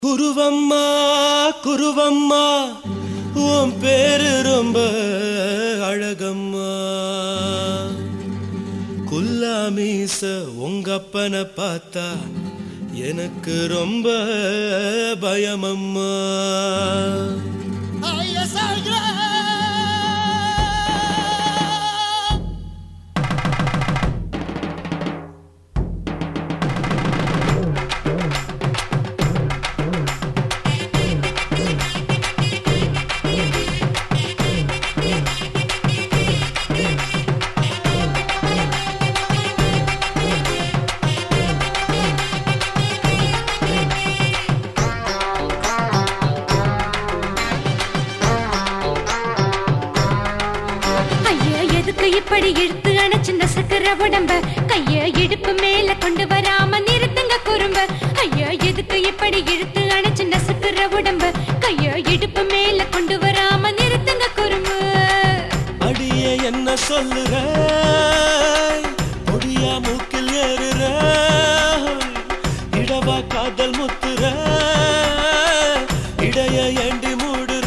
குருவம்மா குருவம்மா உன் பேரு ரொம்ப அழகம்மா குல்லாமீச உங்க அப்பனை பார்த்தா எனக்கு ரொம்ப பயமம்மா ஐயா எதுக்கு இப்படி இழுத்து அணைச்சு நசுக்கிற உடம்ப கைய இடுப்பு மேல கொண்டு வராம நிறுத்துங்க குறும்ப ஐயா எதுக்கு இப்படி இழுத்து அணைச்சு நசுக்கிற உடம்ப கைய இடுப்பு மேல கொண்டு வராம நிறுத்துங்க குறும்பு அடியே என்ன சொல்லுற பொடியா மூக்கில் ஏறுற இடவா காதல் முத்துற இடைய ஏண்டி மூடுற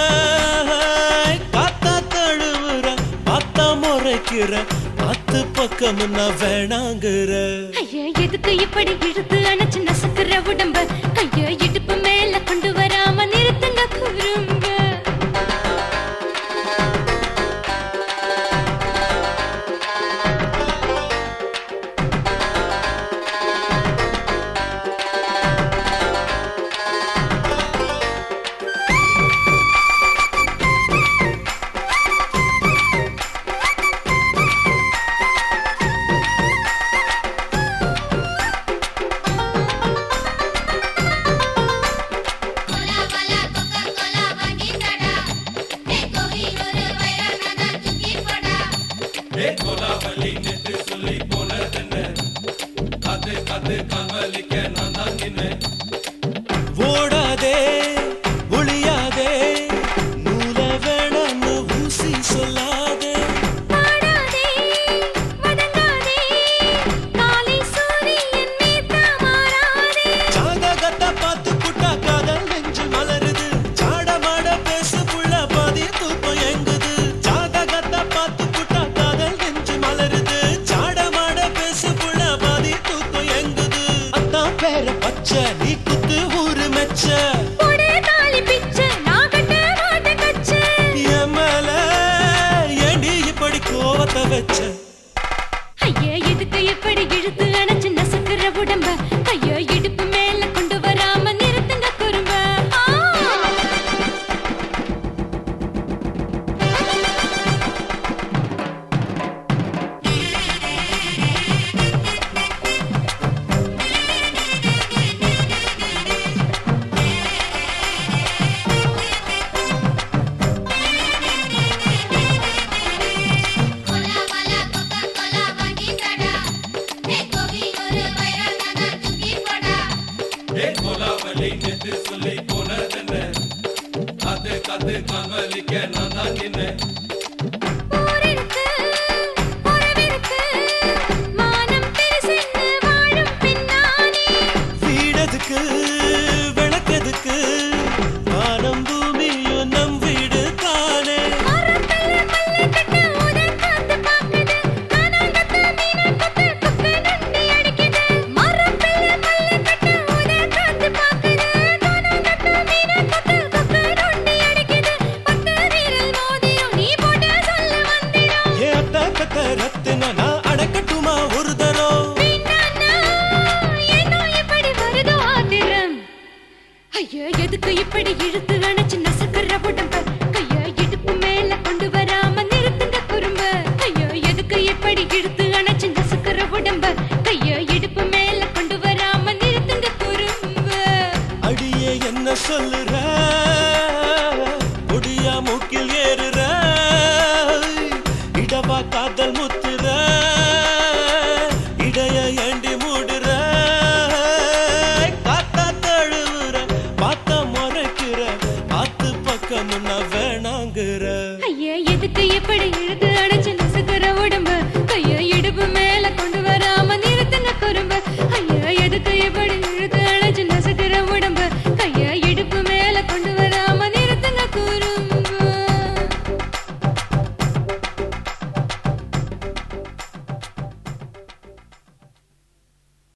காத்தா தழுவுற பார்த்தா முறைக்கிற பத்து பக்கம் நான் வேணாங்குற ஐயா எதுக்கு இப்படி இழுத்து அணைச்சு நசுக்கிற உடம்ப கைய இடுப்பு மேல கொண்டு வராம நிறுத்துங்க குறும்ப கோலா வாலா கொக்கா கோலா வாங்கி தடா ஏ கோவி ஒரு வைரனதா தூக்கி போடா ஓடாதே ஒளியாதே நூல வேணான்னு ஊசி சொல்லாதே பாடாதே வதங்காதே காலை சூரியன் மீதா மாறாதே ஜாதகத்தை பார்த்து புட்டா காதல் நெஞ்சு மலருது சாட மாட பேசு புள்ள பாதி தூக்கம் எங்குது ஜாதகத்தை பார்த்து புட்டா காதல் நெஞ்சு மலருது சாட மாட பேசு புள்ள பாதி தூக்கம் எங்குது அத்தான் பேர பச்சை நீ குத்து ஊரு மெச்ச போடே தாலி பிச்சை நான் கட்ட மாட்ட கச்சை என் மேல ஏண்டி இப்படி கோவத்தை வச்ச ஐயா எதுக்கு இப்படி இழுத்து அணைச்சு நசுக்கிற உடம்ப கைய இடுப்பு மேல கொண்டு வராம நிறுத்துங்க குறும்ப ஆ! கோலா வாலா கொக்கா கோலா வாங்கி தடா ஏ கோவி ஒரு வைரனதா தூக்கி போடா ஊரிருக்கு, உறவிருக்கு, மானம் பெருசென்னு வாழும் பெண்ணானே. வீடதுக்கு விளக்கதுக்கு வானம் பூமியும் நம் வீடு தானே மரத்துல மல்லி கட்டு உதர் காத்து பாக்குது. கானாங்கத்து மீனாங்கத்து கொக்கு நொண்டி அடிக்குது. மரத்துல மல்லி கட்டு உதர் காத்து பாக்குது. கானாங்கத்து மீனாங்கத்து கொக்கு நொண்டி அடிக்குது. பத்து விரல் மோதிரம் நீ போட்ட சொல்ல மந்திரம். ஏ அத்த கத்த ரத்தின நான் அடக்கட்டுமா ஒரு தரம் வேண்டாண்ணா, ஏனோ இப்படி வருதோ ஆத்திரம்? ஐயா, எதுக்கு இப்படி இழுத்து அணைச்சு நசுக்குற உடம்ப? கைய இடுப்பு மேல கொண்டு வராம நிறுத்துங்க குறும்ப. ஐயா, எதுக்கு இப்படி இழுத்து அணைச்சு நசுக்குற உடம்ப? கைய இடுப்பு மேல கொண்டு வராம நிறுத்துங்க குறும்ப. அடியே என்ன சொல்லுற முடியா மூக்கில் ஏறுற இடவா காதல் முத்துற இடைய ஏண்டி மூடுற காத்தா தழுவுற பார்த்த முறைக்கிற பார்த்து பக்கம் நான்